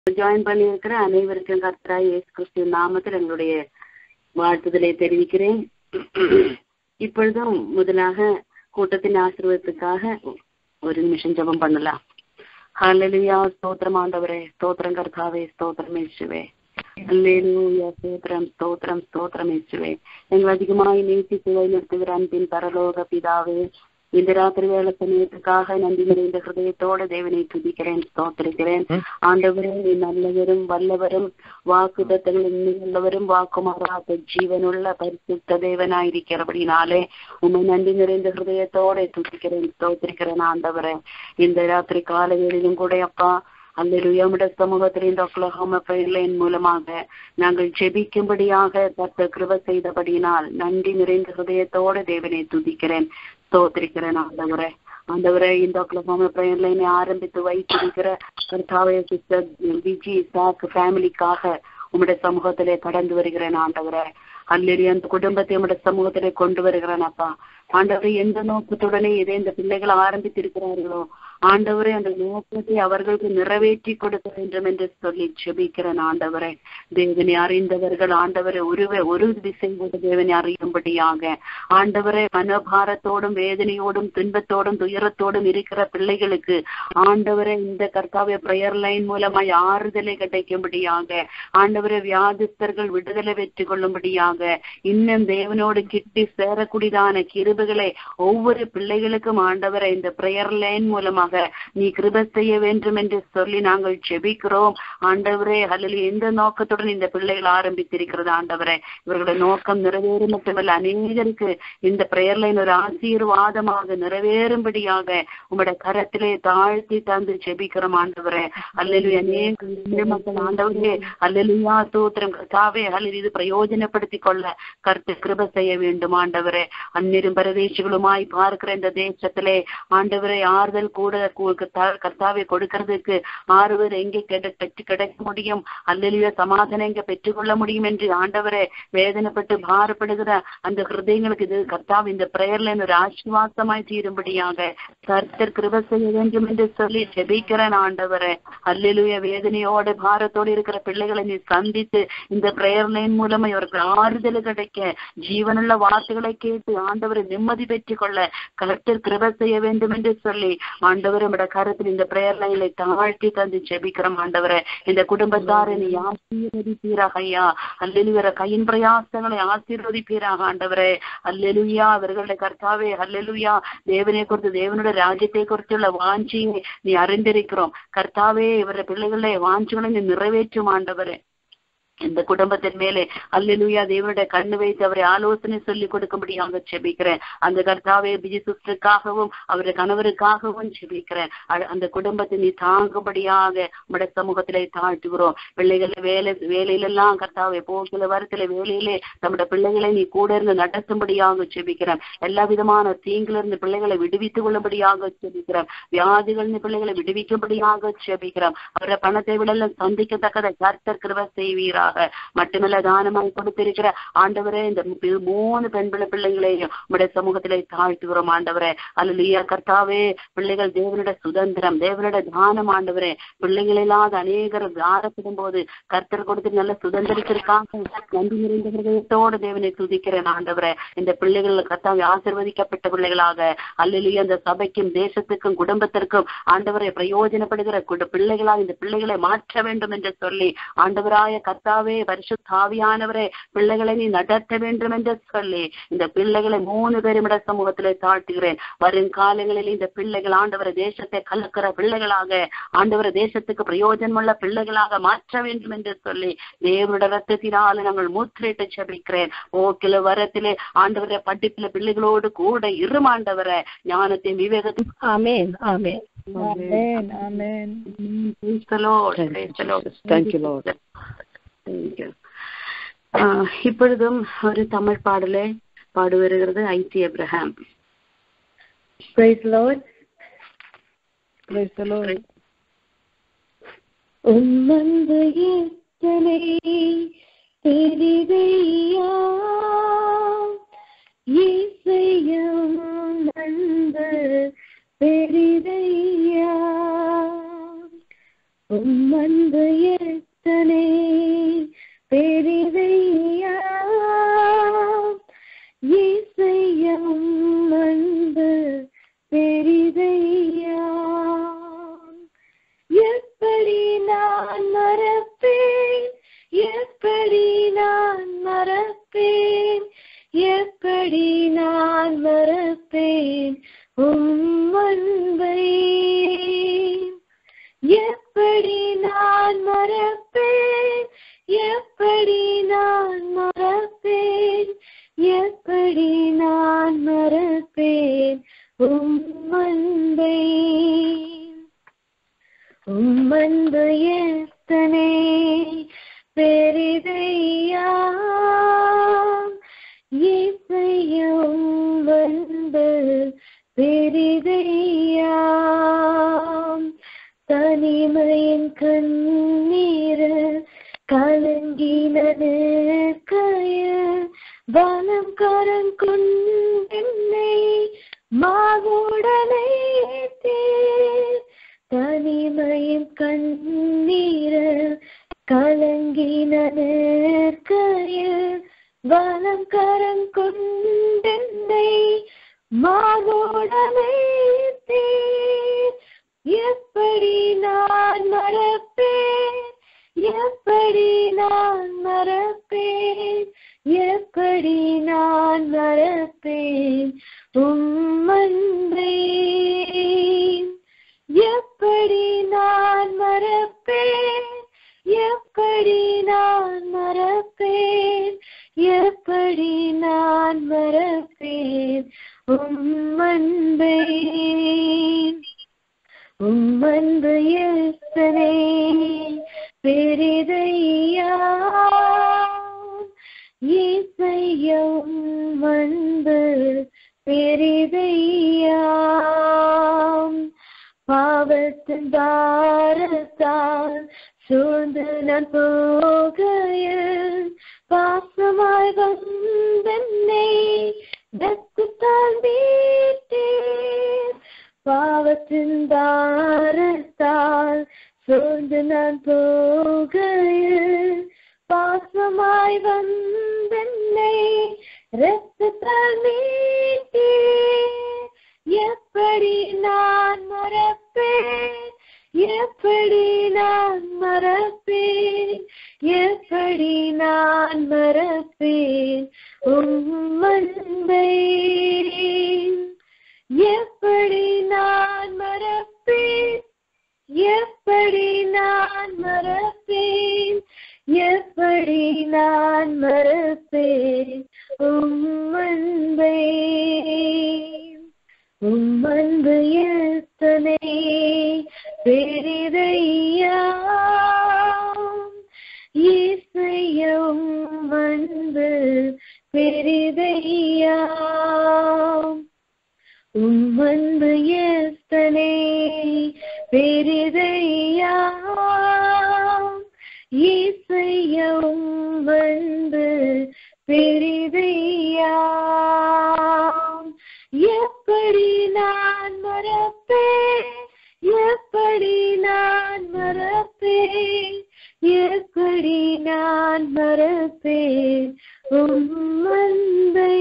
Join பண்ணியிருக்கிற அனைவருக்கும் கர்த்தராய் இயேசு கிறிஸ்து நாமத்தில் எங்களுடைய வாழ்த்துதலை தெரிவிக்கிறேன் இப்பொழுதும் முதலாக கூட்டத்தின் ஆசீர்வாதத்துக்காக ஒரு நிமிஷம் ஜெபம் பண்ணலாம் ஹalleluya ஸ்தோத்திரம் ஆண்டவரே ஸ்தோத்திரம் கர்த்தாவே ஸ்தோத்திரம் இயேசுவே அல்லேலூயா ஸ்தோத்திரம் ஸ்தோத்திரம் ஸ்தோத்திரம் இயேசுவே எங்களை அதிகமாய் நேசித்து வழிநடத்துகிற அன்பின் பரலோக பிதாவே இந்த ராத்திரி வேலை சமயத்துக்காக நன்றி நிறைந்த ஹிருதயத்தோட தேவனை துதிக்கிறேன் ஸ்தோத்திரிக்கிறேன் ஆண்டவரே நீ நல்லவரும் வல்லவரும் வாக்கு தத்தங்கள் உள்ளவரும் வாக்குமாறாத ஜீவனுள்ள பரிசுத்த தேவனாயிருக்கிறபடினாலே உண்மை நன்றி நிறைந்த ஹிருதயத்தோட துதிக்கிறேன் ஸ்தோத்திரிக்கிறேன் ஆண்டவரே இந்த ராத்திரி கால வேளையிலும் கூட அப்பா அல்லேலூயா சமூகத்தில் இந்த ஒக்லஹோம பயிர்லைன் மூலமாக நாங்கள் ஜெபிக்கும்படியாக கத்த கிருப செய்தபடியினால் நன்றி நிறைந்த ஹிருதயத்தோட தேவனை துதிக்கிறேன் ஸ்தோத்திரிக்கிறேன் ஆண்டவரே ஆண்டவரே இந்த ஒக்லஹோம பிரயர் லைனை ஆரம்பித்து வைத்திருக்கிற கர்த்தாவே சிஸ்டர் விஜி சாக் ஃபேமிலிக்காக உம்முடைய சமூகத்திலே கடந்து வருகிறேன் ஆண்டவரே அல்லேலி அந்த குடும்பத்தை உம்முடைய சமூகத்திலே கொண்டு வருகிறேன் அப்பா ஆண்டவரே எந்த நோக்கத்துடனே இதை இந்த பிள்ளைகள் ஆரம்பித்திருக்கிறார்களோ ஆண்டவரே அந்த நோக்கத்தை அவர்களுக்கு நிறைவேற்றி கொடுக்க வேண்டும் என்று சொல்லி ஜெபிக்கிறேன் ஆண்டவரே தேவனை அறிந்தவர்கள் ஆண்டவரை ஒருவே ஒரு திசை கூட தேவனை அறியும்படியாக ஆண்டவரை மனபாரத்தோடும் வேதனையோடும் துன்பத்தோடும் துயரத்தோடும் இருக்கிற பிள்ளைகளுக்கு ஆண்டவரை இந்த கர்த்தாவை பிரயர் லைன் மூலமாய் ஆறுதலை கிடைக்கும்படியாக ஆண்டவரை வியாதிஸ்தர்கள் விடுதலை பெற்றுக் கொள்ளும்படியாக இன்னும் தேவனோடு கிட்டி சேரக்கூடியதான கிருபுகளை ஒவ்வொரு பிள்ளைகளுக்கும் ஆண்டவரை இந்த பிரயர் லைன் மூலமாக நீ கிருப செய்ய வேண்டும் என்று சொல்லி நாங்கள் ஜெபிக்கிறோம் ஆண்டவரே அல்லது எந்த நோக்கத்துடன் இந்த பிள்ளைகள் ஆரம்பித்திருக்கிறது ஆண்டவரே இவர்களுடைய நோக்கம் நிறைவேறும் மட்டுமல்ல அநேகருக்கு இந்த பிரேயர் லைன் ஒரு ஆசீர்வாதமாக நிறைவேறும்படியாக உங்களுடைய கரத்திலே தாழ்த்தி தந்து ஜெபிக்கிறோம் ஆண்டவரே அல்லது அநேக மக்கள் ஆண்டவரே அல்லலுயா சூத்திரம் கர்த்தாவே அல்லது இது பிரயோஜனப்படுத்தி கொள்ள கருத்து கிருப செய்ய வேண்டும் ஆண்டவரே அந்நிரும் பிரதேசங்களுமாய் பார்க்கிற இந்த தேசத்திலே ஆண்டவரை ஆறுதல் கூட கர்த்தாவை கொடுக்கிறதுக்கு ஆறுவர் எங்கே பெற்று கிடைக்க முடியும் அல்லலிய சமாதானம் எங்க பெற்றுக்கொள்ள முடியும் என்று ஆண்டவரை வேதனைப்பட்டு பாரப்படுகிற அந்த ஹிருதயங்களுக்கு இது கர்த்தாവ് இந்த பிரேயர்ல ஒரு ஆசிர்வாசமாய் தீரும்படியாக கர்த்தர் கிருப செய்ய வேண்டும் என்று சொல்லி ஜெபிக்கிறேன் ஆண்டவரை அல்லலுய வேதனையோட பாரத்தோடு இருக்கிற பிள்ளைகளை நீ சந்தித்து இந்த பிரேயர் லைன் மூலமா இவர்கள் ஆறுதல் கிடைக்க ஜீவனுள்ள வார்த்தைகளை கேட்டு ஆண்டவரை நிம்மதி பெற்றுக் கொள்ள கர்த்தர் கிருப செய்ய வேண்டும் என்று சொல்லி ஆண்டவர் நம்மட கருத்தில் இந்த பிரேயர் லைன்ல தாழ்த்தி தந்து ஜெபிக்கிறோம் ஆண்டவரை இந்த குடும்பத்தாரை நீ ஆசீர்வதிப்பீராக ஐயா அல்லெலுவர கையின் பிரயாசங்களை ஆசீர்வதிப்பீராக ஆண்டவரே அல்லெலுயா அவர்களுடைய கர்த்தாவே அல்லெலுயா தேவனை குறித்து தேவனுடைய ராஜ்யத்தை குறித்துள்ள வாஞ்சியை நீ அறிந்திருக்கிறோம் கர்த்தாவே இவருடைய பிள்ளைகளுடைய வாஞ்சிகளை நீ நிறைவேற்றும் ஆண்டவரே இந்த குடும்பத்தின் மேலே அல்லலுயா தேவனுடைய கண்ணு வைத்து அவரை ஆலோசனை சொல்லி கொடுக்கும்படியாக செபிக்கிறேன் அந்த கர்த்தாவே பிஜி சிஸ்டருக்காகவும் அவருடைய கணவருக்காகவும் செபிக்கிறேன் அந்த குடும்பத்தை நீ தாங்கும்படியாக உடைய சமூகத்திலே தாழ்த்துகிறோம் பிள்ளைகள் வேலை வேலையிலெல்லாம் கர்த்தாவே போக்கில வரத்துல வேலையிலே நம்முடைய பிள்ளைகளை நீ கூட இருந்து நடத்தும்படியாக செபிக்கிறேன் எல்லா விதமான தீங்குல இருந்து பிள்ளைகளை விடுவித்துக் கொள்ளும்படியாக செபிக்கிறேன் வியாதிகள் பிள்ளைகளை விடுவிக்கும்படியாக செபிக்கிறோம் அவருடைய பணத்தை விட சந்திக்கத்தக்கதை கர்த்தர் கிருப செய்வீரா செய்வீராக மட்டுமல்ல தானமாய் கொடுத்திருக்கிற ஆண்டவரே இந்த மூணு பெண் பிள்ளை பிள்ளைகளையும் உடைய சமூகத்திலே தாழ்த்துகிறோம் ஆண்டவரே அல்லையா கர்த்தாவே பிள்ளைகள் தேவனுடைய சுதந்திரம் தேவனுடைய தானம் ஆண்டவரே பிள்ளைகள் இல்லாத அநேகர் தாரப்படும் போது கர்த்தர் கொடுத்து நல்ல சுதந்திரத்திற்காக நன்றி நிறைந்த ஹிருதயத்தோடு தேவனை துதிக்கிறேன் ஆண்டவரே இந்த பிள்ளைகள் கர்த்தாவை ஆசிர்வதிக்கப்பட்ட பிள்ளைகளாக அல்லையா அந்த சபைக்கும் தேசத்துக்கும் குடும்பத்திற்கும் ஆண்டவரை பிரயோஜனப்படுகிற பிள்ளைகளாக இந்த பிள்ளைகளை மாற்ற வேண்டும் என்று சொல்லி ஆண்டவராய கர்த்தா கர்த்தாவே பரிசுத்தாவியானவரே பிள்ளைகளை நீ நடத்த வேண்டும் என்று சொல்லி இந்த பிள்ளைகளை மூணு பேருமிட சமூகத்திலே தாழ்த்துகிறேன் வருங்காலங்களில் இந்த பிள்ளைகள் ஆண்டவர தேசத்தை கலக்கிற பிள்ளைகளாக ஆண்டவர தேசத்துக்கு பிரயோஜனமுள்ள பிள்ளைகளாக மாற்ற வேண்டும் என்று சொல்லி தேவனுடைய ரத்தத்தினால நாங்கள் மூத்திரிட்டு செபிக்கிறேன் ஓக்கில வரத்திலே ஆண்டவர படிப்பில பிள்ளைகளோடு கூட இருமாண்டவர ஞானத்தையும் விவேகத்தையும் ஆமேன் ஆமேன் Amen. Amen. Praise the Lord. Praise the Lord. Thank you, Lord. இப்பொழுதும் ஒரு தமிழ் பாடலை பாடு வருகிறது ஐசி Abraham Praise the Lord. Praise the Lord. உம்மந்து எத்தனை பெரிதையா இசையும் நந்து பெரிதையா உம்மந்து நான் மறப்பேன் எப்படி நான் மறப்பேன் எப்படி நான் மறப்பேன் உம் அன்பை எப்படி நான் மறப்பேன் எப்படி நான் மறப்பேன் எப்படி நான் மறப்பேன் உம் அன்பை உம் அன்பு எத்தனை பெரிதையா இசையும் வந்து பெரிதையா தனிமையின் கண்ணீர் கலங்கினது கய பலம் கரம் கொண்டென்னை மாவுடனே தனிமையின் கண்ணீர் கலங்கினது கய பலம் கரம் கொண்டென்னை மாவுடனே எப்படி நான் மறப்பேன் எப்படி நான் மறப்பேன் எப்படி நான் மறப்பேன் உம் அன்பை எப்படி நான் மறப்பேன் எப்படி நான் மறப்பேன் எப்படி நான் மறப்பேன் உம் அன்பை உம் அன்பு எத்தனை பெரிதையா இசையும் அன்பு பெரிதையா பாவத்தின் பாரத்தால் சூழ்ந்து நான் போகையில் பாசமாய் வந்தென்னை வெத்துத்தால் வீட்டேன் பாவத்தின் தாரத்தால் சூழ்ந்து நான் போகையில் பாசமாய் வந்தென்னை ரத்தத்தால் மீட்டேன் எப்படி நான் மறப்பேன் எப்படி நான் மறப்பேன் எப்படி நான் மறப்பேன் உம் அன்பை எப்படி நான் மறப்பேன் எப்படி நான் மறப்பேன் எப்படி நான் மறப்பேன் உம் அன்பை உம் அன்பு எத்தனை பெரிதையா இசையும் அன்பு பெரிதையா உம் அன்பு எத்தனை பெரிதையா இசையும் அன்பு பெரிதையா எப்படி நான் மறப்பேன் எப்படி நான் மறப்பேன் எப்படி நான் மறப்பேன் உம் அன்பை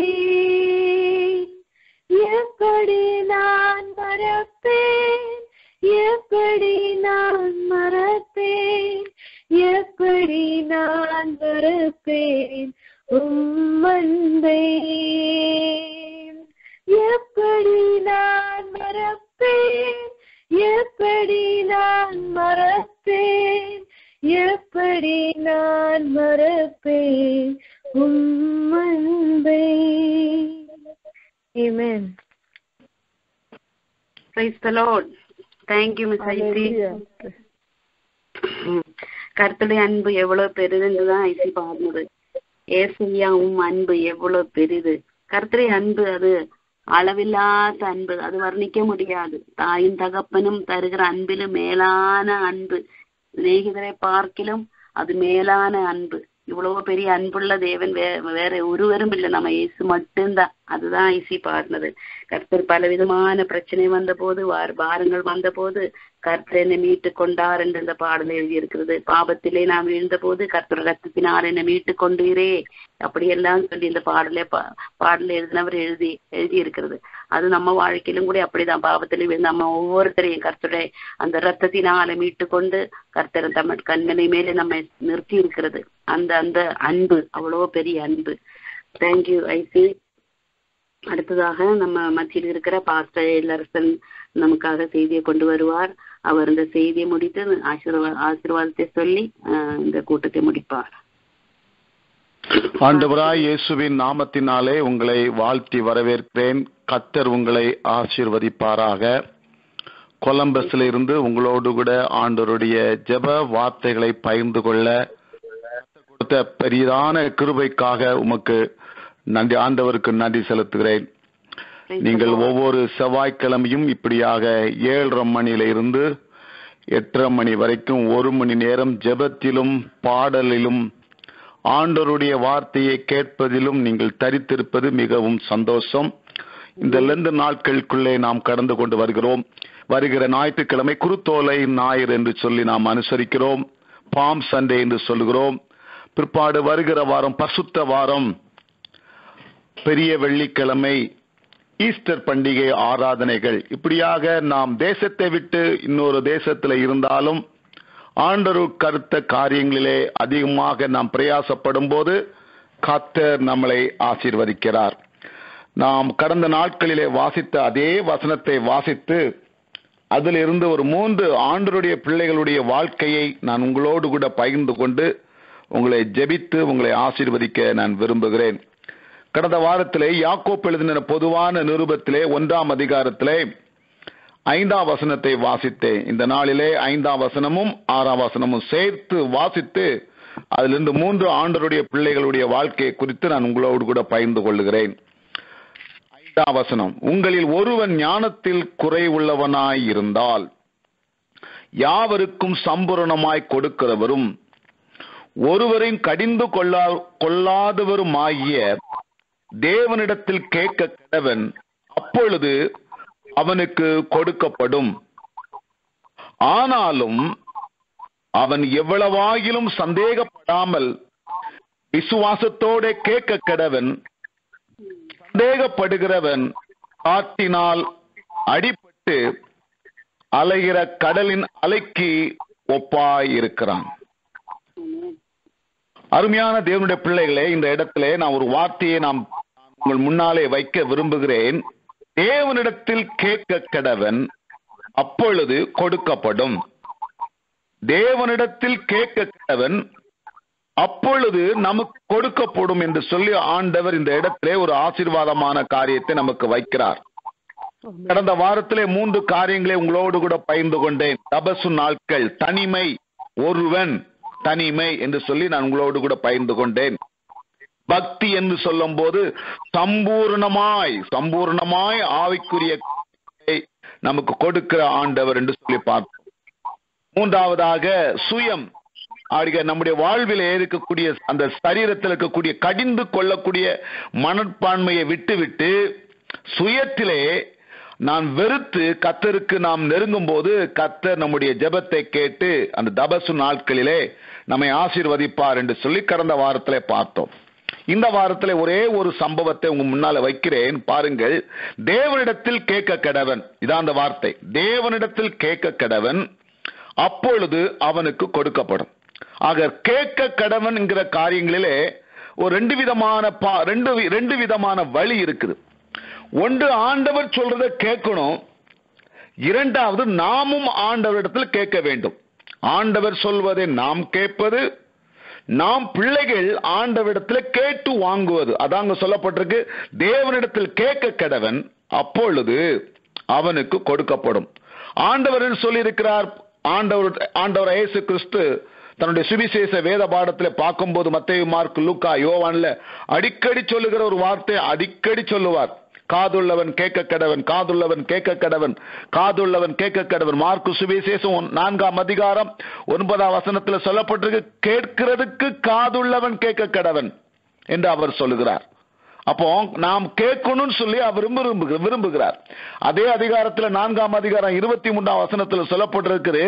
எப்படி நான் மறப்பேன் எப்படி நான் மறப்பேன் எப்படி நான் மறப்பேன் உம் அன்பை எப்படி நான் மறப்பேன் எப்படி நான் மறப்பேன் எப்படி நான் மறப்பேன் உம் அன்பை Amen. Praise the Lord. Thank you, Miss ஐசி கர்த்தருடைய அன்பு எவ்வளவு பெரிதுன்றுதான் ஐசி பாடுனது ஏசையா உம் அன்பு எவ்வளவு பெரிது கர்த்தருடைய அன்பு அது அளவில்லாத அன்பு அது வர்ணிக்க முடியாது தாயும் தகப்பனும் தருகிற அன்பிலும் மேலான அன்பு சிநேகிதரை பார்க்கிலும் அது மேலான அன்பு இவ்வளவு பெரிய அன்புள்ள தேவன் வே வேற ஒருவரும் இல்லை நம்ம இயேசு மட்டும்தான் அதுதான் ஐசி பாடினது கர்த்தர் பலவிதமான பிரச்சனை வந்த போது வார் பாரங்கள் வந்த போது கர்த்தர் என்னை மீட்டு கொண்டார் என்று இந்த பாடல் எழுதியிருக்கிறது பாபத்திலே நாம் விழுந்த போது கர்த்தர் ரத்தத்தினால் என்னை மீட்டு கொண்டீரே அப்படியெல்லாம் சொல்லி இந்த பாடலே பா பாடல எழுதினவர் எழுதி எழுதி இருக்கிறது அது நம்ம வாழ்க்கையிலும் கூட அப்படிதான் பாவத்திலும் விழுந்து நம்ம ஒவ்வொருத்தரையும் கர்த்தருடைய அந்த ரத்தத்தினால மீட்டு கொண்டு கர்த்தர் தம்ம கண்மனை மேலே நம்ம நிறுத்தி இருக்கிறது அந்த அந்த அன்பு அவ்வளோ பெரிய அன்பு தேங்க்யூ ஐசி அடுத்ததாக நம்ம மத்தியில் இருக்கிற பாஸ்டர் இளரசன் நமக்காக செய்தியை கொண்டு வருவார் அவர் இந்த செய்தியை முடித்து ஆசீர்வா ஆசீர்வாதத்தை சொல்லி ஆஹ், இந்த கூட்டத்தை முடிப்பார் ஆண்டவராய் இயேசுவின் நாமத்தினாலே உங்களை வாழ்த்தி வரவேற்கிறேன் கத்தர் உங்களை ஆசீர்வதிப்பாராக கொலம்பஸ்ல இருந்து உங்களோடு கூட ஆண்டவருடைய ஜெப வார்த்தைகளை பகிர்ந்து கொள்ள கர்த்தர் கொடுத்த பெரிதான கிருபைக்காக உமக்கு நன்றி ஆண்டவருக்கு நன்றி செலுத்துகிறேன் நீங்கள் ஒவ்வொரு செவ்வாய்க்கிழமையும் இப்படியாக ஏழரை மணியில இருந்து எட்டரை மணி வரைக்கும் ஒரு மணி நேரம் ஜெபத்திலும் பாடலிலும் ஆண்டவருடைய வார்த்தையை கேட்பதிலும் நீங்கள் தரித்திருப்பது மிகவும் சந்தோஷம் இந்த லெந்து நாட்களுக்குள்ளே நாம் கடந்து கொண்டு வருகிறோம் வருகிற ஞாயிற்றுக்கிழமை குருத்தோலை ஞாயிறு என்று சொல்லி நாம் அனுசரிக்கிறோம் பாம் சண்டே என்று சொல்கிறோம் பிற்பாடு வருகிற வாரம் பசுத்த வாரம் பெரிய வெள்ளிக்கிழமை ஈஸ்டர் பண்டிகை ஆராதனைகள் இப்படியாக நாம் தேசத்தை விட்டு இன்னொரு தேசத்துல இருந்தாலும் ஆண்டரு கருத்த காரியங்களிலே அதிகமாக நாம் பிரயாசப்படும் போது கத்தர் நம்மளை ஆசீர்வதிக்கிறார் நாம் கடந்த நாட்களிலே வாசித்த அதே வசனத்தை வாசித்து அதிலிருந்து ஒரு மூன்று ஆண்டருடைய பிள்ளைகளுடைய வாழ்க்கையை நான் உங்களோடு கூட பகிர்ந்து கொண்டு உங்களை ஜெபித்து உங்களை ஆசீர்வதிக்க நான் விரும்புகிறேன் கடந்த வாரத்திலே யாக்கோப் எழுதின பொதுவான நிருபத்திலே ஒன்றாம் அதிகாரத்திலே ஐந்தாம் வசனத்தை வாசித்தேன் இந்த நாளிலே ஐந்தாம் வசனமும் ஆறாம் வசனமும் சேர்த்து வாசித்து அதிலிருந்து மூன்று ஆண்டருடைய பிள்ளைகளுடைய வாழ்க்கையை குறித்து நான் உங்களோடு கூட பகிர்ந்து கொள்ளுகிறேன் ஐந்தாம் வசனம் உங்களில் ஒருவன் ஞானத்தில் குறைவுள்ளவனாய் இருந்தால் யாவருக்கும் சம்பூரணமாய் கொடுக்கிறவரும் ஒருவரையும் கடிந்து கொள்ளா கொள்ளாதவருமாகிய தேவனிடத்தில் கேட்க கடவன் அப்பொழுது அவனுக்கு கொடுக்கப்படும் ஆனாலும் அவன் எவ்வளவாகிலும் சந்தேகப்படாமல் விசுவாசத்தோட கேட்க கடவன் சந்தேகப்படுகிறவன் காற்றினால் அடிபட்டு அலைகிற கடலின் அலைக்கு ஒப்பாயிருக்கிறான் அருமையான தேவனுடைய பிள்ளைகளே இந்த இடத்திலே நான் ஒரு வார்த்தையை நாம் உங்கள் முன்னாலே வைக்க விரும்புகிறேன் தேவனிடத்தில் கேட்க கடவன் அப்பொழுது கொடுக்கப்படும் தேவனிடத்தில் கேட்க கடவன் அப்பொழுது நமக்கு கொடுக்கப்படும் என்று சொல்லி ஆண்டவர் இந்த இடத்திலே ஒரு ஆசீர்வாதமான காரியத்தை நமக்கு வைக்கிறார் கடந்த வாரத்திலே மூன்று காரியங்களை உங்களோடு கூட பகிர்ந்து கொண்டேன் தபசு நாட்கள் தனிமை ஒருவன் தனிமை என்று சொல்லி நான் உங்களோடு கூட பகிர்ந்து கொண்டேன் பக்தி என்று சொல்லும் போது சம்பூர்ணமாய் சம்பூர்ணமாய் ஆவிக்குரிய காரியத்தை நமக்கு கொடுக்கிற ஆண்டவர் என்று சொல்லி பார்த்தோம் மூன்றாவதாக சுயம் ஆடிக நம்முடைய வாழ்வில் இருக்கக்கூடிய அந்த சரீரத்தில் இருக்கக்கூடிய கடிந்து கொள்ளக்கூடிய மனப்பான்மையை விட்டுவிட்டு சுயத்திலே நான் வெறுத்து கத்தருக்கு நாம் நெருங்கும் போது கத்தர் நம்முடைய ஜெபத்தை கேட்டு அந்த தபசு நாட்களிலே நம்மை ஆசீர்வதிப்பார் என்று சொல்லி கடந்த வாரத்திலே பார்த்தோம் இந்த வாரத்திலே ஒரே ஒரு சம்பவத்தை உங்க முன்னால வைக்கிறேன் பாருங்கள் தேவனிடத்தில் கேட்க கடவன் இதான் அந்த வார்த்தை தேவனிடத்தில் கேட்க கடவன் அப்பொழுது அவனுக்கு கொடுக்கப்படும் ஆக கேட்க கடவன் என்கிற காரியங்களிலே ஒரு ரெண்டு விதமான பா- ரெண்டு வி- ரெண்டு விதமான வழி இருக்குது ஒன்று ஆண்டவர் சொல்றதை கேட்கணும் இரண்டாவது நாமும் ஆண்டவரிடத்தில் கேட்க வேண்டும் ஆண்டவர் சொல்வதை நாம் கேட்பது நாம் பிள்ளைகள் ஆண்டவரிடத்தில் கேட்டு வாங்குவது அதாங்க சொல்லப்பட்டிருக்கு தேவனிடத்தில் கேட்க கடவன் அப்பொழுது அவனுக்கு கொடுக்கப்படும் ஆண்டவர் என்று சொல்லியிருக்கிறார் ஆண்டவர் ஆண்டவர் இயேசு கிறிஸ்து தன்னுடைய சுவிசேஷ வேத பாடத்தில் பார்க்கும்போது மத்தேயு மார்க் லூக்கா யோவான்ல அடிக்கடி சொல்லுகிற ஒரு வார்த்தை அடிக்கடி சொல்லுவார் காதுள்ளவன் கேட்க கடவன் காதுள்ளவன் கேட்க கடவன் காதுள்ளவன் கேட்க கடவன் மார்க்கு சுவிசேஷம் ஒன்- நான்காம் அதிகாரம் ஒன்பதாம் வசனத்துல சொல்லப்பட்டிருக்கு கேட்கிறதுக்கு காதுள்ளவன் கேட்க கடவன் என்று அவர் சொல்லுகிறார் அப்போ நாம் கேட்கணும்னு சொல்லி அவர் விரும்பு விரும்புகிறார் அதே அதிகாரத்துல நான்காம் அதிகாரம் இருபத்தி மூன்றாம் வசனத்துல சொல்லப்பட்டிருக்குது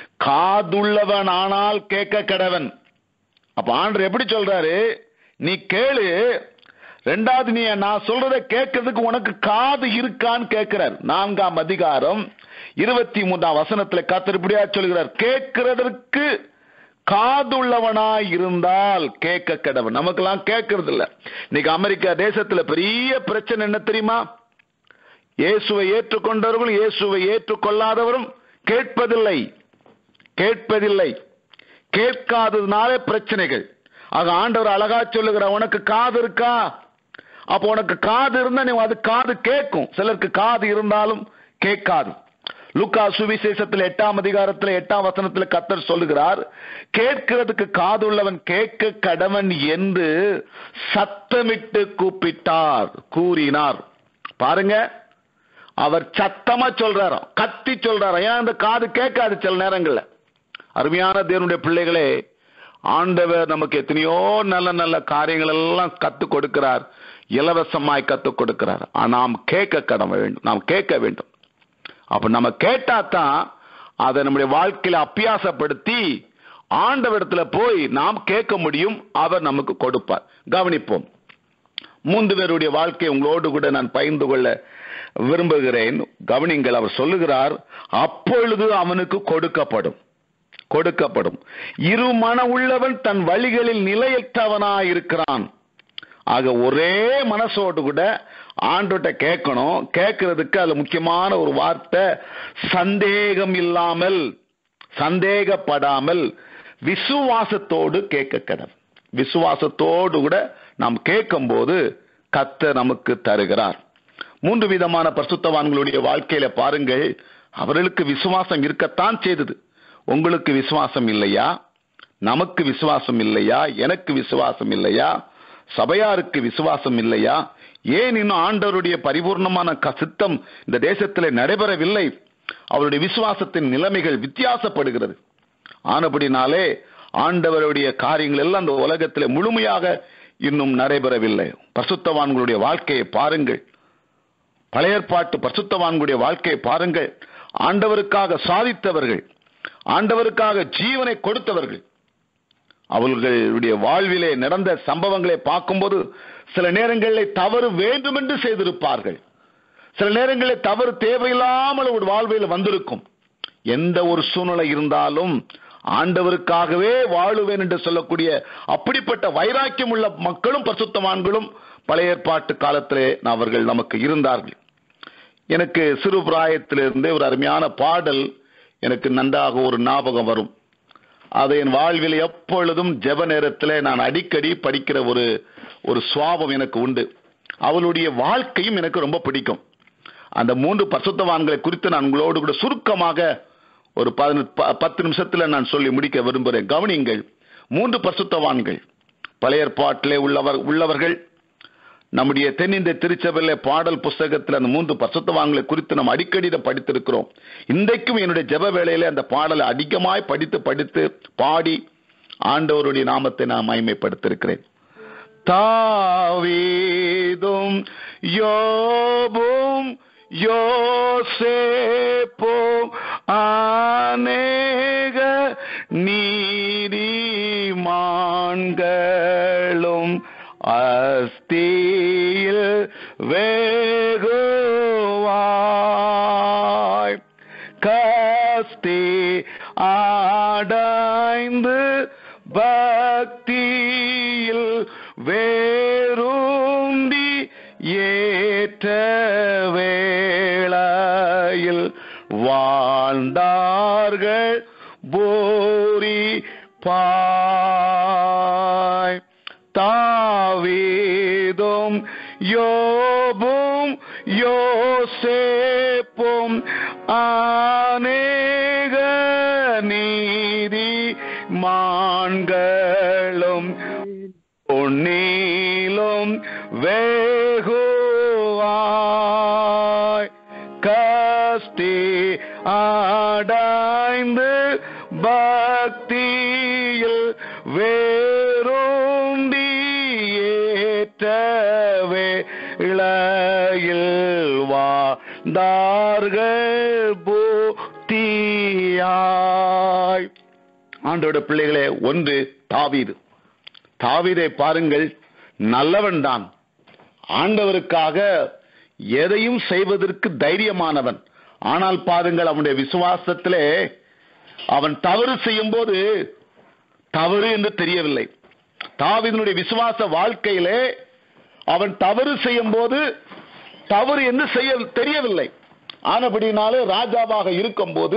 காதுள்ளவன் ஆனால் கேட்க கடவன் அப்ப ஆண்டர் எப்படி சொல்றாரு நீ கேளு ரெண்டாவது நீ நான் சொல்றத கேட்கறதுக்கு உனக்கு காது இருக்கான்னு கேட்கிறார் நான்காம் அதிகாரம் இருபத்தி மூன்றாம் வசனத்துல கத்திரிப்படியா சொல்கிறார் கேட்கிறதற்கு காதுள்ளவனாய் இருந்தால் கேட்க கடவன் நமக்கெல்லாம் கேட்கறது இல்ல இன்னைக்கு அமெரிக்கா தேசத்துல பெரிய பிரச்சனை என்ன தெரியுமா இயேசுவை ஏற்றுக்கொண்டவர்களும் இயேசுவை ஏற்றுக்கொள்ளாதவரும் கேட்பதில்லை கேட்பதில்லை கேட்காததுனாலே பிரச்சனைகள் ஆக ஆண்டவர் அழகா சொல்லுகிற உனக்கு காது இருக்கா அப்போ உனக்கு காது இருந்தா நீ அது காது கேட்கும் சிலருக்கு காது இருந்தாலும் கேட்காது லுக்கா சுவிசேஷத்தில் எட்டாம் அதிகாரத்தில் எட்டாம் வசனத்தில் கத்தர் சொல்லுகிறார் கேட்கிறதுக்கு காதுள்ளவன் கேட்க கடவன் என்று சத்தமிட்டு கூப்பிட்டார் கூறினார் பாருங்க அவர் சத்தமா சொல்றாராம் கத்தி சொல்றாராம் ஏன் அந்த காது கேட்காது சில நேரங்கள்ல அருமையான தேவனுடைய பிள்ளைகளே ஆண்டவர் நமக்கு எத்தனையோ நல்ல நல்ல காரியங்கள் எல்லாம் கத்து கொடுக்கிறார் இலவசமாய் கத்து கொடுக்கிறார் ஆனா நாம் கேட்க கடமை வேண்டும் நாம் கேட்க வேண்டும் அப்ப நம்ம கேட்டா தான் அதை நம்முடைய வாழ்க்கையில அப்பியாசப்படுத்தி ஆண்டவரிடத்துல போய் நாம் கேட்க முடியும் அவர் நமக்கு கொடுப்பார் கவனிப்போம் மூன்று பேருடைய வாழ்க்கை உங்களோடு கூட நான் பகிர்ந்து கொள்ள விரும்புகிறேன் கவனிங்கள் அவர் சொல்லுகிறார் அப்பொழுது அவனுக்கு கொடுக்கப்படும் கொடுக்கப்படும் இரு மன உள்ளவன் தன் வழிகளில் நிலையற்றவனாய் இருக்கிறான் ஆக ஒரே மனசோடு கூட ஆண்டோட்ட கேட்கணும் கேட்கறதுக்கு அதுல முக்கியமான ஒரு வார்த்தை சந்தேகம் இல்லாமல் சந்தேகப்படாமல் விசுவாசத்தோடு கேட்க கடல் விசுவாசத்தோடு கூட நாம் கேட்கும் போது கத்த நமக்கு தருகிறார் மூன்று விதமான பரிசுத்தவான்களுடைய வாழ்க்கையில பாருங்கள் அவர்களுக்கு விசுவாசம் இருக்கத்தான் செய்தது உங்களுக்கு விசுவாசம் இல்லையா நமக்கு விசுவாசம் இல்லையா எனக்கு விசுவாசம் இல்லையா சபையாருக்கு விசுவாசம் இல்லையா ஏன் இன்னும் ஆண்டவருடைய பரிபூர்ணமான க- சித்தம் இந்த தேசத்தில் நடைபெறவில்லை அவருடைய விசுவாசத்தின் நிலைமைகள் வித்தியாசப்படுகிறது ஆனபடினாலே ஆண்டவருடைய காரியங்கள் எல்லாம் அந்த உலகத்தில் முழுமையாக இன்னும் நடைபெறவில்லை பரிசுத்தவான்களுடைய வாழ்க்கையை பாருங்கள் பழைய ஏற்பாட்டு பரிசுத்தவான்களுடைய வாழ்க்கையை பாருங்கள் ஆண்டவருக்காக சாதித்தவர்கள் ஆண்டவருக்காக ஜீவனை கொடுத்தவர்கள் அவர்களுடைய வாழ்விலே நடந்த சம்பவங்களை பார்க்கும்போது சில நேரங்களில் தவறு வேண்டுமென்று செய்திருப்பார்கள் சில நேரங்களில் தவறு தேவையில்லாமல் ஒரு வாழ்வில் வந்திருக்கும் எந்த ஒரு சூழ்நிலை இருந்தாலும் ஆண்டவருக்காகவே வாழுவேன் என்று சொல்லக்கூடிய அப்படிப்பட்ட வைராக்கியம் உள்ள மக்களும் பரிசுத்தவான்களும் பழைய ஏற்பாட்டு காலத்திலே அவர்கள் நமக்கு இருந்தார்கள் எனக்கு சிறு பிராயத்திலிருந்தே ஒரு அருமையான பாடல் எனக்கு நன்றாக ஒரு ஞாபகம் வரும் அதை என் வாழ்வில் எப்பொழுதும் ஜெப நேரத்தில் நான் அடிக்கடி படிக்கிற ஒரு ஒரு சுவாபம் எனக்கு உண்டு அவளுடைய வாழ்க்கையும் எனக்கு ரொம்ப பிடிக்கும் அந்த மூன்று பரிசுத்தவான்களை குறித்து நான் உங்களோடு கூட சுருக்கமாக ஒரு பதினெட்டு ப- பத்து நிமிஷத்துல நான் சொல்லி முடிக்க விரும்புகிறேன் கவனிங்கள் மூன்று பரிசுத்தவான்கள் பழைய ஏற்பாட்டிலே உள்ளவர் உள்ளவர்கள் நம்முடைய தென்னிந்திய திருச்சபையில பாடல் புஸ்தகத்தில் அந்த மூன்று பரிசுத்தவான்களை குறித்து நாம் அடிக்கடி இதை படித்திருக்கிறோம் இன்றைக்கும் என்னுடைய ஜெப வேளையிலே அந்த பாடலை அதிகமாய் படித்து படித்து பாடி ஆண்டவருடைய நாமத்தை நான் மகிமைப்படுத்திருக்கிறேன் தாவீதும் யோபும் யோசேப்பும் அநேக நீதிமான்களும் அஸ்தியில் வேகுவாய் கஸ்தி ஆடாய்ந்து பக்தியில் வேரூந்தி ஏற்ற வேளையில் வாழ்ந்தார்கள் போரி பாய் தாவீதும் யோபும் யோசேப்பும் அநேக நீதி மான்களும் பொன்னிலும் வேகுவாய் கஸ்தி ஆடாய்ந்து பக்தியில் வேரூண்டி ஏற்றவே இளையில் வாழ்ந்தார்கள் பூத்தியாய் ஆண்டோட பிள்ளைகளே ஒன்று தாவீது தாவீதை பாருங்கள் நல்லவன் தான் ஆண்டவருக்காக எதையும் செய்வதற்கு தைரியமானவன் ஆனால் பாருங்கள் அவனுடைய விசுவாசத்திலே அவன் தவறு செய்யும் போது தவறு என்று தெரியவில்லை தாவீதினுடைய விசுவாச வாழ்க்கையிலே அவன் தவறு செய்யும் போது தவறு என்று செய்ய தெரியவில்லை ஆனபடினாலே ராஜாவாக இருக்கும்போது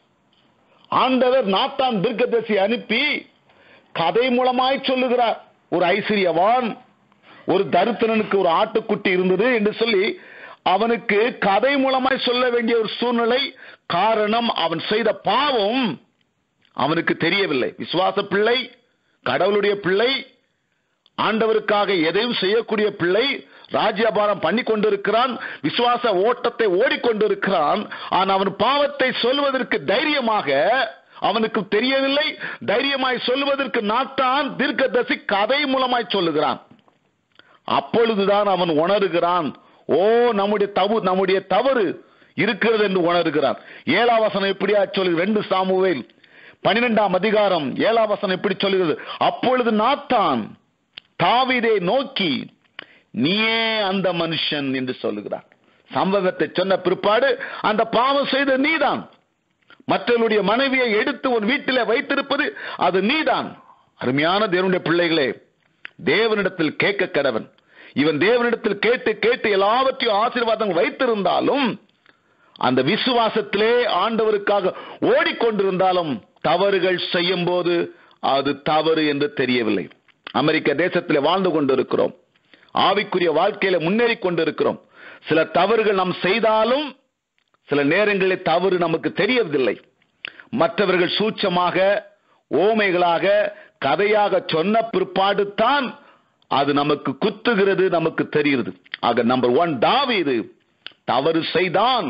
ஆண்டவர் நாத்தான் தீர்க்கதரிசி அனுப்பி கதை மூலமாய் சொல்லுகிறார் ஒரு ஐஸ்வர்யவான் ஒரு தரித்திரனுக்கு ஒரு ஆட்டுக்குட்டி இருந்தது என்று சொல்லி அவனுக்கு கதை மூலமாய் சொல்ல வேண்டிய ஒரு சூழ்நிலை காரணம் அவன் செய்த பாவம் அவனுக்கு தெரியவில்லை விசுவாச பிள்ளை கடவுளுடைய பிள்ளை ஆண்டவருக்காக எதையும் செய்யக்கூடிய பிள்ளை ராஜ்யபாரம் பண்ணி கொண்டிருக்கிறான் விசுவாச ஓட்டத்தை ஓடிக்கொண்டிருக்கிறான் ஆனால் அவன் பாவத்தை சொல்வதற்கு தைரியமாக அவனுக்கு தெரியவில்லை தைரியமாய் சொல்வதற்கு நாட்டான் தீர்க்கதரிசி கதை மூலமாய் சொல்லுகிறான் அப்பொழுதுதான் அவன் உணர்கிறான் ஓ நம்முடைய தவு நம்முடைய தவறு இருக்கிறது என்று உணர்கிறான் ஏழாம் வசனம் எப்படியா சொல்லு ரெண்டு சாமுவேல் பன்னிரெண்டாம் அதிகாரம் ஏழாம் வசனம் எப்படி சொல்லுகிறது அப்பொழுது நாத்தான் தாவீதை நோக்கி நீயே அந்த மனுஷன் என்று சொல்லுகிறான் சம்பவத்தை சொன்ன பிற்பாடு அந்த பாவம் செய்த நீதான் மற்றவருடைய மனைவியை எடுத்து உன் வீட்டிலே வைத்திருப்பது அது நீதான் அருமையான தேவனுடைய பிள்ளைகளே தேவனிடத்தில் கேட்க கடவன் இவன் தேவனிடத்தில் கேட்டு கேட்டு எல்லாவற்றையும் ஆசீர்வாதம் வைத்திருந்தாலும் அந்த விசுவாசத்திலே ஆண்டவருக்காக ஓடிக்கொண்டிருந்தாலும் தவறுகள் செய்யும் போது அது தவறு என்று தெரியவில்லை அமெரிக்க தேசத்திலே வாழ்ந்து கொண்டிருக்கிறோம் ஆவிக்குரிய வாழ்க்கையில முன்னேறி கொண்டிருக்கிறோம் சில தவறுகள் நாம் செய்தாலும் சில நேரங்களில் தவறு நமக்கு தெரியவதில்லை மற்றவர்கள் சூட்சமாக ஓமைகளாக கதையாக சொன்ன பிற்பாடு தான் அது நமக்கு குத்துகிறது நமக்கு தெரிகிறது ஆக நம்பர் ஒன் தாவீது தவறு செய்தான்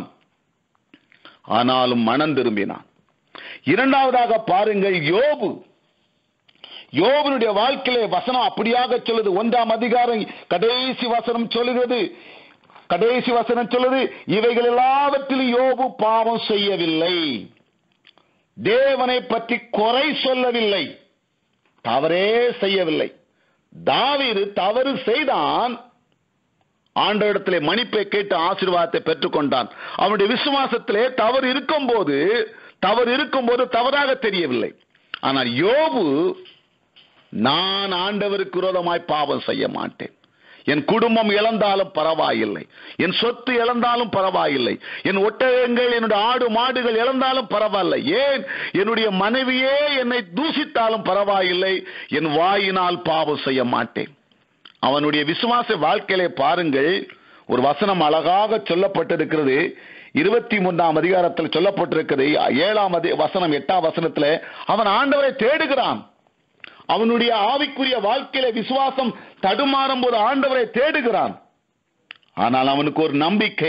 ஆனாலும் மனம் திரும்பினான் இரண்டாவதாக பாருங்கள் யோபு யோபனுடைய வாழ்க்கையிலே வசனம் அப்படியாக சொல்லுது ஒன்றாம் அதிகாரம் கடைசி வசனம் சொல்லுகிறது கடைசி வசனம் சொல்லுது இவைகள் எல்லாவற்றிலும் யோபு பாவம் செய்யவில்லை தேவனை பற்றி குறை சொல்லவில்லை தவறே செய்யவில்லை தாவீது தவறு செய்தான் ஆண்டவரிடத்திலே மன்னிப்பை கேட்டு ஆசீர்வாதத்தை பெற்றுக்கொண்டான் அவனுடைய விசுவாசத்திலே தவறு இருக்கும்போது தவறு இருக்கும்போது தவறாக தெரியவில்லை ஆனால் யோபு நான் ஆண்டவருக்கு விரோதமாய் பாவம் செய்ய மாட்டேன் என் குடும்பம் இழந்தாலும் பரவாயில்லை என் சொத்து இழந்தாலும் பரவாயில்லை என் ஒட்டகங்கள் என்னுடைய ஆடு மாடுகள் இழந்தாலும் பரவாயில்லை ஏன் என்னுடைய மனைவியே என்னை தூசித்தாலும் பரவாயில்லை என் வாயினால் பாவம் செய்ய மாட்டேன் அவனுடைய விசுவாச வாழ்க்கையிலே பாருங்கள் ஒரு வசனம் அழகாக சொல்லப்பட்டிருக்கிறது இருபத்தி மூன்றாம் அதிகாரத்தில் சொல்லப்பட்டிருக்கிறது ஏழாம் அதி வசனம் எட்டாம் வசனத்தில் அவன் ஆண்டவரை தேடுகிறான் அவனுடைய ஆவிக்குரிய வாழ்க்கையில விசுவாசம் தடுமாறும் போது ஆண்டவரை தேடுகிறான் ஆனால் அவனுக்கு ஒரு நம்பிக்கை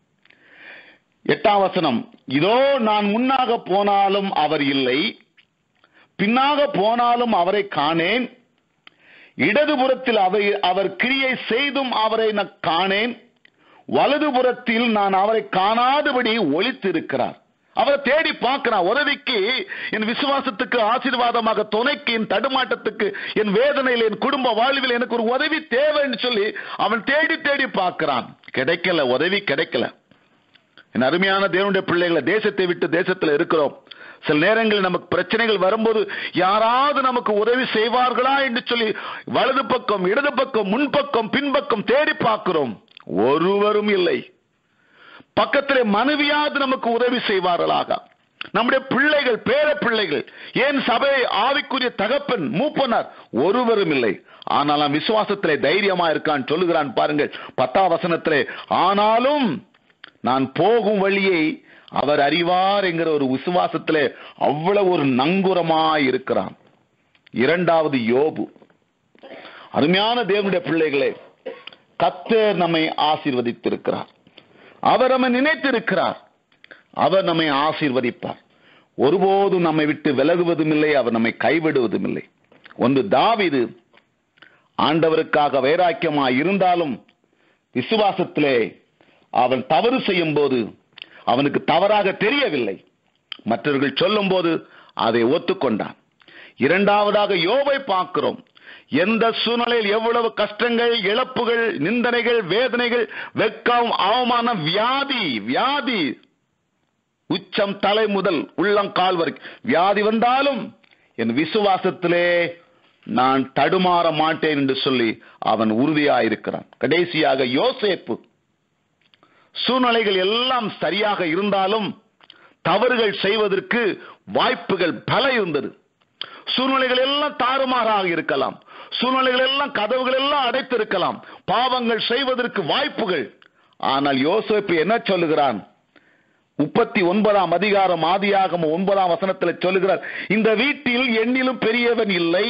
எட்டாம் வசனம் இதோ நான் முன்னாக போனாலும் அவர் இல்லை பின்னாக போனாலும் அவரை காணேன் இடதுபுறத்தில் அவை அவர் கிரியை செய்தும் அவரை நான் காணேன் வலதுபுறத்தில் நான் அவரை காணாதபடி ஒளித்திருக்கிறார் அவரை தேடி பார்க்கிறான் உதவிக்கு என் விசுவாசத்துக்கு ஆசீர்வாதமாக துணைக்கு என் தடுமாட்டத்துக்கு என் வேதனையில் என் குடும்ப வாழ்வில் எனக்கு ஒரு உதவி தேவைன்னு சொல்லி அவன் தேடி தேடி பார்க்கிறான் கிடைக்கல உதவி கிடைக்கல என் அருமையான தேவனுடைய பிள்ளைகளை தேசத்தை விட்டு தேசத்தில் இருக்கிறோம் சில நேரங்களில் நமக்கு பிரச்சனைகள் வரும்போது யாராவது நமக்கு உதவி செய்வார்களா என்று சொல்லி வலது பக்கம் இடது பக்கம் முன்பக்கம் பின்பக்கம் தேடி பார்க்கிறோம் ஒருவரும் இல்லை பக்கத்திலே மனைவியாவது நமக்கு உதவி செய்வார்களாக நம்முடைய பிள்ளைகள் பேர பிள்ளைகள் ஏன் சபை ஆவிக்குரிய தகப்பன் மூப்பனார் ஒருவரும் இல்லை ஆனால் விசுவாசத்திலே தைரியமா இருக்கான் சொல்லுகிறான் பாருங்கள் பத்தாம் வசனத்திலே ஆனாலும் நான் போகும் வழியை அவர் அறிவார் என்கிற ஒரு விசுவாசத்திலே அவ்வளவு ஒரு நங்குரமாய் இருக்கிறான் இரண்டாவது யோபு அருமையான தேவனுடைய பிள்ளைகளே கத்தர் நம்மை ஆசீர்வதித்திருக்கிறார் அவர் நம்மை நினைத்திருக்கிறார் அவர் நம்மை ஆசீர்வதிப்பார் ஒருபோதும் நம்மை விட்டு விலகுவதும் இல்லை அவர் நம்மை கைவிடுவதும் இல்லை ஒன்று தாவிது ஆண்டவருக்காக வைராக்கியமாய் இருந்தாலும் விசுவாசத்திலே அவன் தவறு செய்யும் போது அவனுக்கு தவறாக தெரியவில்லை மற்றவர்கள் சொல்லும் போது அதை ஒத்துக்கொண்டான் இரண்டாவதாக யோபை பார்க்கிறோம் எந்த சூழ்நிலையில் எவ்வளவு கஷ்டங்கள் இழப்புகள் நிந்தனைகள் வேதனைகள் வெக்கம் அவமானம் வியாதி வியாதி உச்சம் தலை முதல் உள்ளங்கால் வரைக்கும் வியாதி வந்தாலும் என் விசுவாசத்திலே நான் தடுமாற மாட்டேன் என்று சொல்லி அவன் உறுதியாயிருக்கிறான் கடைசியாக யோசேப்பு சூழ்நிலைகள் எல்லாம் சரியாக இருந்தாலும் தவறுகள் செய்வதற்கு வாய்ப்புகள் பல இருந்தது சூழ்நிலைகள் எல்லாம் தாறுமாறாக இருக்கலாம் சூழ்நிலைகள் எல்லாம் கதவுகள் எல்லாம் அடைத்திருக்கலாம் பாவங்கள் செய்வதற்கு வாய்ப்புகள் ஆனால் யோசேப்பு என்ன சொல்லுகிறான் முப்பத்தி ஒன்பதாம் அதிகாரம் ஆதியாகம ஒன்பதாம் வசனத்தில் சொல்லுகிறார் இந்த வீட்டில் எண்ணிலும் பெரியவன் இல்லை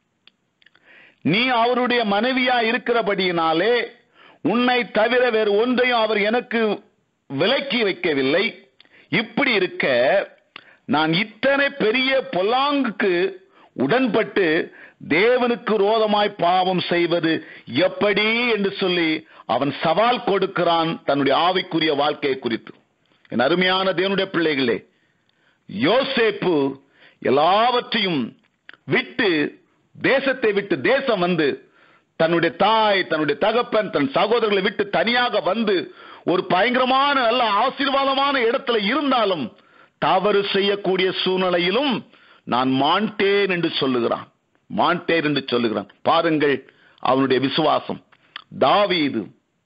நீ அவருடைய மனைவியா இருக்கிறபடியினாலே உன்னை தவிர வேறு ஒன்றையும் அவர் எனக்கு விலக்கி வைக்கவில்லை இப்படி இருக்க நான் இத்தனை பெரிய பொல்லாங்குக்கு உடன்பட்டு தேவனுக்கு ரோதமாய் பாவம் செய்வது எப்படி என்று சொல்லி அவன் சவால் கொடுக்கிறான் தன்னுடைய ஆவிக்குரிய வாழ்க்கையை குறித்து என் அருமையான தேவனுடைய பிள்ளைகளே யோசேப்பு எல்லாவற்றையும் விட்டு தேசத்தை விட்டு தேசம் வந்து தன்னுடைய தாய் தன்னுடைய தகப்பன் தன் சகோதரர்களை விட்டு தனியாக வந்து ஒரு பயங்கரமான நல்ல ஆசீர்வாதமான இடத்துல இருந்தாலும் தவறு செய்யக்கூடிய சூழ்நிலையிலும் நான் மாண்டேன் என்று சொல்லுகிறான் மாண்டேன் என்று சொல்லுகிறான் பாருங்கள் அவனுடைய விசுவாசம் தாவீது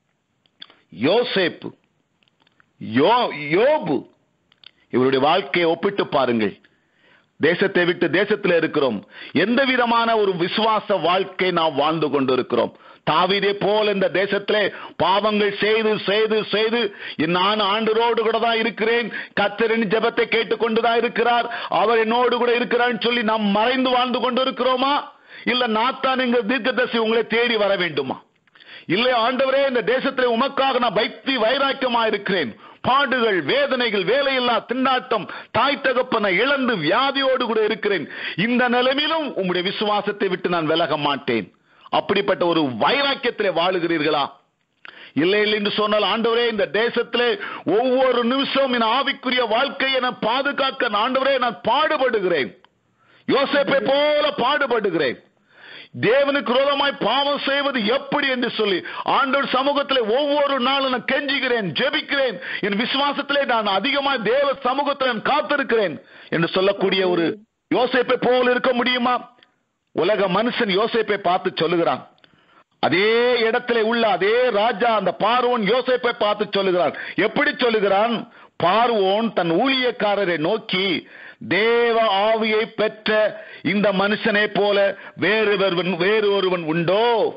யோசேப்பு யோ யோபு இவருடைய வாழ்க்கையை ஒப்பிட்டு பாருங்கள் தேசத்தை விட்டு தேசத்தில் இருக்கிறோம் எந்த விதமான ஒரு விசுவாச வாழ்க்கை நாம் வாழ்ந்து கொண்டிருக்கிறோம் தாவிதே போல இந்த தேசத்திலே பாவங்கள் செய்து செய்து செய்து நான் ஆண்டரோடு கூட தான் இருக்கிறேன் கத்தரின் ஜெபத்தை கேட்டுக்கொண்டுதான் இருக்கிறார் அவர் என்னோடு கூட இருக்கிறார் சொல்லி நாம் மறைந்து வாழ்ந்து கொண்டிருக்கிறோமா இல்ல நாத்தான் எங்க தீர்க்கதரிசி உங்களை தேடி வர வேண்டுமா இல்லை ஆண்டவரே இந்த தேசத்திலே உமக்காக நான் பக்தி வைராக்கியமா இருக்கிறேன் பாடுகள் வேதனைகள் வேலையில்லா திண்டாட்டம் தாய் தகப்பனை இழந்து வியாதியோடு கூட இருக்கிறேன் இந்த நிலைமையிலும் உம்முடைய விசுவாசத்தை விட்டு நான் விலக மாட்டேன் அப்படிப்பட்ட ஒரு வைராக்கியத்திலே வாழுகிறீர்களா இல்லை இல்லை என்று சொன்னால் ஆண்டவரே இந்த தேசத்திலே ஒவ்வொரு நிமிஷம் என் ஆவிக்குரிய வாழ்க்கையை நான் பாதுகாக்க நான் ஆண்டவரே நான் பாடுபடுகிறேன் யோசேப்பை போல பாடுபடுகிறேன் தேவனுக்கு விரோதமாய் பாவம் செய்வது எப்படி என்று சொல்லி ஆண்டவர் சமூகத்திலே ஒவ்வொரு நாளும் நான் கெஞ்சுகிறேன் ஜெபிக்கிறேன் என் விசுவாசத்திலே நான் அதிகமாய் தேவ சமூகத்தில் நான் காத்திருக்கிறேன் என்று சொல்லக்கூடிய ஒரு யோசேப்பை போல இருக்க முடியுமா உலக மனுஷன் யோசேப்பை பார்த்து சொல்லுகிறான் அதே இடத்திலே உள்ள அதே ராஜா அந்த பார்வோன் யோசேப்பை பார்த்து சொல்லுகிறான் எப்படி சொல்லுகிறான் பார்வோன் தன் ஊழியக்காரரை நோக்கி தேவ ஆவியை பெற்ற இந்த மனுஷனை போல வேறு ஒருவன் வேறு ஒருவன் உண்டோ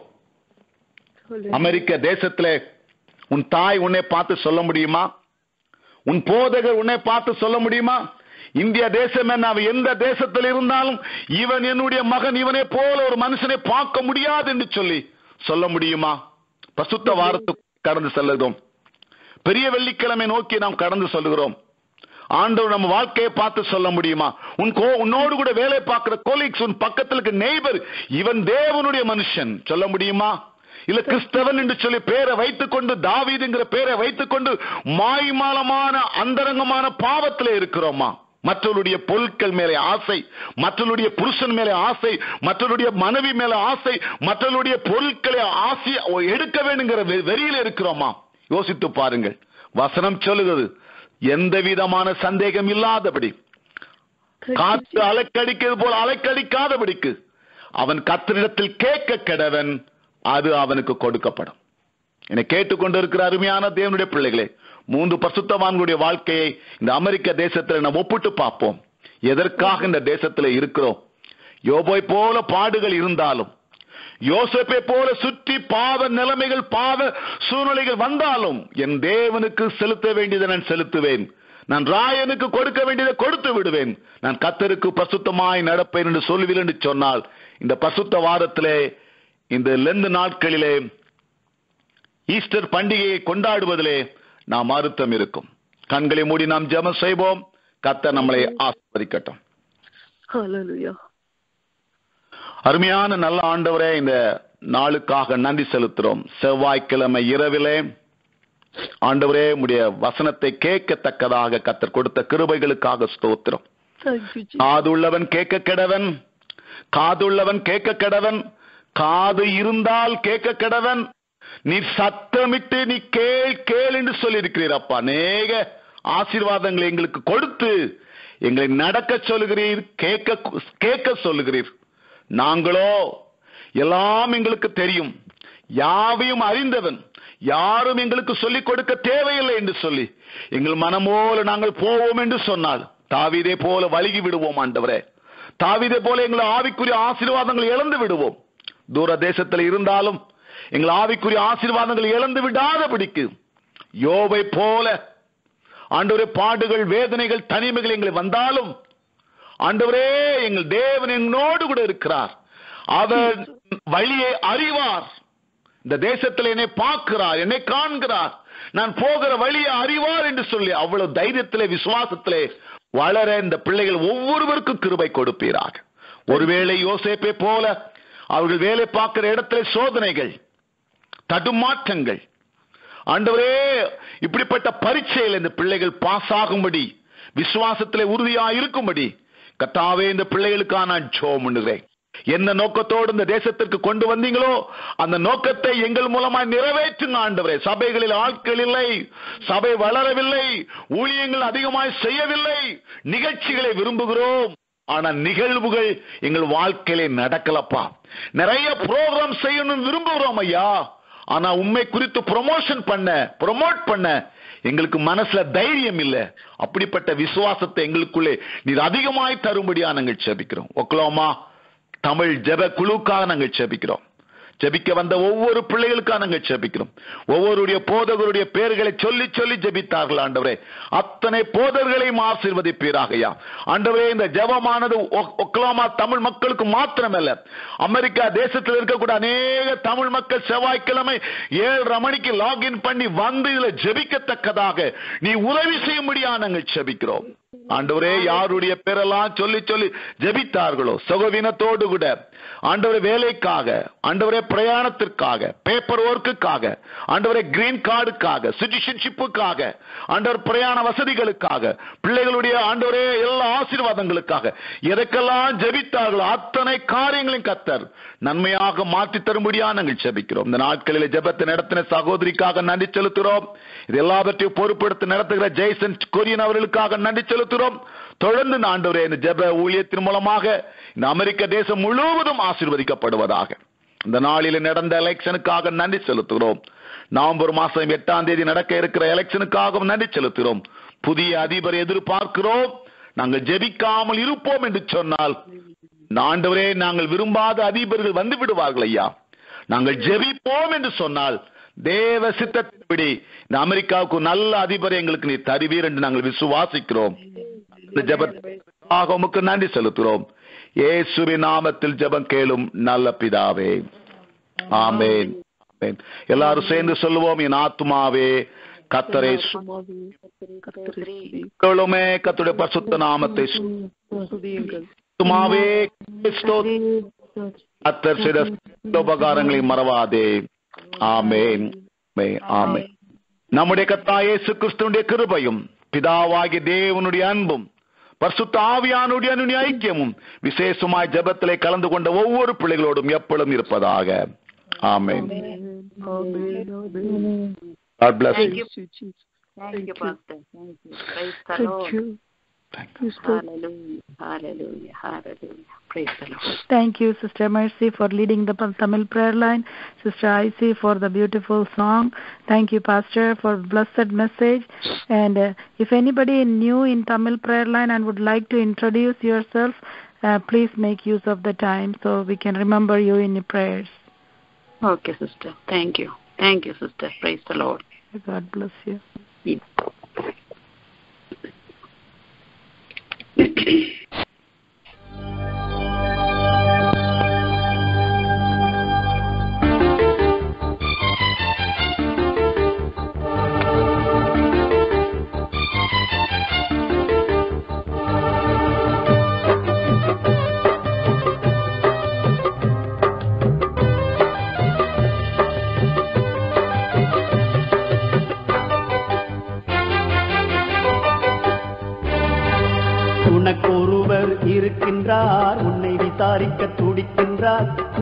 அமெரிக்க தேசத்திலே உன் தாய் உன்னை பார்த்து சொல்ல முடியுமா உன் போதகர் உன்னை பார்த்து சொல்ல முடியுமா இந்திய தேசம் என்ன அவன் எந்த தேசத்தில் இருந்தாலும் இவன் என்னுடைய மகன் இவனை போல ஒரு மனுஷனை பார்க்க முடியாது என்று சொல்லி சொல்ல முடியுமா பசுத்த வாரத்துக்கு கடந்து செல்லுகிறோம் பெரிய வெள்ளிக்கிழமை நோக்கி நாம் கடந்து சொல்லுகிறோம் ஆண்டவர் நம்ம வாழ்க்கையை பார்த்து சொல்ல முடியுமா உன் கோ உன்னோடு கூட வேலை பார்க்கிற கோலிக்ஸ் உன் பக்கத்தில் இருக்க நெய்பர் இவன் தேவனுடைய மனுஷன் சொல்ல முடியுமா இல்ல கிறிஸ்தவன் என்று சொல்லி பேரை வைத்துக் கொண்டு தாவீதுங்கிற பேரை வைத்துக் கொண்டு மாய்மாலமான அந்தரங்கமான பாவத்திலே இருக்கிறோமா மற்றவருடைய பொருட்கள் மேலே ஆசை மற்றவருடைய புருஷன் மேலே ஆசை மற்றவருடைய மனைவி மேலே ஆசை மற்றவருடைய பொருட்களை ஆசை எடுக்க வேண்டுங்கிற வெ- வெறியில இருக்கிறோமா யோசித்து பாருங்கள் வசனம் சொல்லுகிறது எந்த விதமான சந்தேகம் இல்லாதபடி காற்று அலைக்கடிக்கிறது போல அலைக்கடிக்காதபடிக்கு அவன் கத்தரிடத்தில் கேட்க கெடவன் அது அவனுக்கு கொடுக்கப்படும் என்னை கேட்டுக்கொண்டிருக்கிற அருமையான தேவனுடைய பிள்ளைகளே மூன்று பசுத்தவான்களுடைய வாழ்க்கையை இந்த அமெரிக்க தேசத்தில் நாம் ஒப்பிட்டு பார்ப்போம் எதற்காக இந்த தேசத்தில் இருக்கிறோம் யோபோய் போல பாடுகள் இருந்தாலும் யோசேப்பை போல சுற்றி பாவ நிலைமைகள் பாவ சூழ்நிலைகள் வந்தாலும் என் தேவனுக்கு செலுத்த வேண்டியதை நான் செலுத்துவேன் நான் ராயனுக்கு கொடுக்க வேண்டியதை கொடுத்து விடுவேன் நான் கத்தருக்கு பசுத்தமாய் நடப்பேன் என்று சொல்லுவேன் என்று சொன்னால் இந்த பசுத்த வாரத்திலே இந்த லெந்து நாட்களிலே ஈஸ்டர் பண்டிகையை கொண்டாடுவதிலே நாம் அர்த்தம் இருக்கும் கண்களை மூடி நாம் ஜெபம் செய்வோம் கத்தர் நம்மளை ஆஸ்வதிக்கட்டும் Hallelujah. அருமையான நல்ல ஆண்டவரே இந்த நாளுக்காக நன்றி செலுத்துறோம் செவ்வாய்க்கிழமை இரவிலே ஆண்டவரே உடைய வசனத்தை கேட்கத்தக்கதாக கத்தர் கொடுத்த கிருபைகளுக்காக ஸ்தோத்திரம் Thank you, Jesus. காதுள்ளவன் கேட்க கெடவன் காதுள்ளவன் கேட்க கெடவன் காது இருந்தால் கேட்க கடவன் நீ சத்தமிட்டு நீ கேள் கேள் என்று சொல்லியிருக்கிறீர் அப்பா அநேக ஆசீர்வாதங்களை எங்களுக்கு கொடுத்து எங்களை நடக்க சொல்லுகிறீர் கேட்க கேட்க சொல்லுகிறீர் நாங்களோ எல்லாம் எங்களுக்கு தெரியும் யாவையும் அறிந்தவன் யாரும் எங்களுக்கு சொல்லிக் கொடுக்க தேவையில்லை என்று சொல்லி எங்கள் மனமோல நாங்கள் போவோம் என்று சொன்னால் தாவீதே போல வழுகி விடுவோம் ஆண்டவரே தாவீதே போல எங்கள் ஆவிக்குரிய ஆசீர்வாதங்களை இழந்து விடுவோம் தூர தேசத்தில் இருந்தாலும் எங்கள் ஆவிக்குரிய ஆசீர்வாதங்களை இழந்து விடாதபடிக்கு யோவை போல ஆண்டவரே பாடுகள் வேதனைகள் தனிமைகள் எங்களை வந்தாலும் ஆண்டவரே எங்கள் தேவன் என்னோடு கூட இருக்கிறார் அவர் வழியை அறிவார் இந்த தேசத்தில் என்னை பார்க்கிறார் என்னை காண்கிறார் நான் போகிற வழியை அறிவார் என்று சொல்லி அவ்வளவு தைரியத்திலே விசுவாசத்திலே வளர இந்த பிள்ளைகள் ஒவ்வொருவருக்கும் கிருபை கொடுப்பீராக ஒருவேளை யோசேப்பை போல அவர்கள் வேலை பார்க்கிற இடத்துல சோதனைகள் தடுமாற்றங்கள் ஆண்டவரே இப்படிப்பட்ட பரீட்சையில் இந்த பிள்ளைகள் பாஸ் ஆகும்படி விசுவாசத்திலே உறுதியா இருக்கும்படி கத்தாவே இந்த பிள்ளைகளுக்காக நான் ஜோம் பண்ணுகிறேன் என்ன நோக்கத்தோடு இந்த தேசத்திற்கு கொண்டு வந்தீங்களோ அந்த நோக்கத்தை எங்கள் மூலமாய் நிறைவேற்றுங்க ஆண்டவரே சபைகளில் ஆட்கள் இல்லை சபை வளரவில்லை ஊழியங்கள் அதிகமாய் செய்யவில்லை நிகழ்ச்சிகளை விரும்புகிறோம் ஆனா நிகழ்வுகள் எங்கள் வாழ்க்கையிலே நடக்கலப்பா நிறைய ப்ரோக்ராம் செய்யணும் விரும்புகிறோம் ஐயா ஆனா உண்மை குறித்து ப்ரொமோஷன் பண்ண ப்ரொமோட் பண்ண எங்களுக்கு மனசுல தைரியம் இல்ல அப்படிப்பட்ட விசுவாசத்தை எங்களுக்குள்ளே நீர் அதிகமாய் தரும்படியா நாங்கள் செபிக்கிறோம் ஒக்கலோமா தமிழ் ஜெப குழுக்காக நாங்கள் செபிக்கிறோம் ஜெபிக்க வந்த ஒவ்வொரு பிள்ளைகளுக்காக நாங்கள் ஜெபிக்கிறோம் ஒவ்வொருடைய போதகருடைய பெயர்களை சொல்லி சொல்லி ஜெபித்தார்கள் ஆண்டவரே அத்தனை போதர்களையும் ஆசீர்வதிப்பீராகையா ஆண்டவரே இந்த ஜெபமானது ஒ- ஒக்லாமா தமிழ் மக்களுக்கு மாத்திரமல்ல அமெரிக்கா தேசத்தில் இருக்கக்கூடிய அநேக தமிழ் மக்கள் செவ்வாய்க்கிழமை ஏழரை மணிக்கு லாகின் பண்ணி வந்து இதுல ஜெபிக்கத்தக்கதாக நீ உதவி செய்யும்படியா நாங்கள் ஜெபிக்கிறோம் ஆண்டவரே யாருடைய பேரெல்லாம் சொல்லி சொல்லி ஜெபித்தார்களோ சுகவீனத்தோடு கூட ஆண்டவரே வேலைக்காக ஆண்டவரே பிரயாணத்திற்காக பேப்பர் ஒர்க்குக்காக ஆண்டவரே கிரீன் கார்டுக்காக சிட்டிசன்ஷிப்புக்காக ஆண்டவர் பிரயாண வசதிகளுக்காக பிள்ளைகளுடைய ஆண்டவரே எல்லா ஆசீர்வாதங்களுக்காக எதற்கெல்லாம் ஜெபித்தார்களோ அத்தனை காரியங்களையும் கத்தர் நன்மையாக மாற்றி தரும்படியா நாங்கள் ஜெபிக்கிறோம் இந்த நாட்களில் ஜெபத்தை நடத்தின சகோதரிக்காக நன்றி செலுத்துகிறோம் இது எல்லாவற்றையும் பொறுப்பெடுத்து நடத்துகிற ஜெய்சன் கொரியன் அவர்களுக்காக நன்றி செலுத்துகிறோம் தொடர்ந்து இந்த ஆண்டவரே இந்த ஜெப ஊழியத்தின் மூலமாக இந்த அமெரிக்க தேசம் முழுவதும் ஆசீர்வதிக்கப்படுவதாக இந்த நாளில் நடந்த எலெக்ஷனுக்காக நன்றி செலுத்துகிறோம் நவம்பர் மாசம் எட்டாம் தேதி நடக்க இருக்கிற எலெக்ஷனுக்காகவும் நன்றி செலுத்துகிறோம் புதிய அதிபரை எதிர்பார்க்கிறோம் நாங்கள் ஜெபிக்காமல் இருப்போம் என்று சொன்னால் இந்த ஆண்டவரே நாங்கள் விரும்பாத அதிபர்கள் வந்து விடுவார்கள் ஐயா நாங்கள் ஜெபிப்போம் என்று சொன்னால் தேவ சித்தத்தின்படி இந்த அமெரிக்காவுக்கு ஒரு நல்ல அதிபரை எங்களுக்கு நீ தருவீர் என்று நாங்கள் விசுவாசிக்கிறோம் இந்த ஜெபத்திற்காக உமக்கு நன்றி செலுத்துகிறோம் இயேசுவின் நாமத்தில் ஜெபம் கேளும் நல்ல பிதாவே ஆமென் ஆமென் எல்லாரும் சேர்ந்து சொல்லுவோம் என் ஆத்துமாவே கத்தரை சொல்லுமே கத்துடைய பரிசுத்த நாமத்தை துதியுங்கள் ஆத்துமாவே ஸ்தோத்திரம். கர்த்தர் செய்த சகல உபகாரங்களை மறவாதே ஆமென் ஆமென், ஆமென் நம்முடைய கத்தா இயேசு கிறிஸ்துடைய கிருபையும் பிதாவாகிய தேவனுடைய அன்பும் பரிசுத்த ஆவியானுடைய அனுடைய ஐக்கியமும் விசேஷமாய் ஜெபத்திலே கலந்து கொண்ட ஒவ்வொரு பிள்ளைகளோடும் எப்பொழுதும் இருப்பதாக ஆமென் Amen. Amen. God bless Thank you. you. Thank you, Jesus. Thank you, Pastor. Thank you. Praise the Thank Lord. you. Thank you. Yes, Lord. Hallelujah. Hallelujah. Hallelujah. Praise the Lord. Thank you, Sister Mercy, for leading the Tamil prayer line. Sister Icy for the beautiful song. Thank you, Pastor, for blessed message. And uh, if anybody new in Tamil prayer line and would like to introduce yourself, uh, please make use of the time so we can remember you in your prayers. Okay, sister. Thank you. Thank you, sister. Praise the Lord. God bless you. உனக்கொருவர் இருக்கின்றார் உன்னை விசாரிக்க துடிக்கின்றார்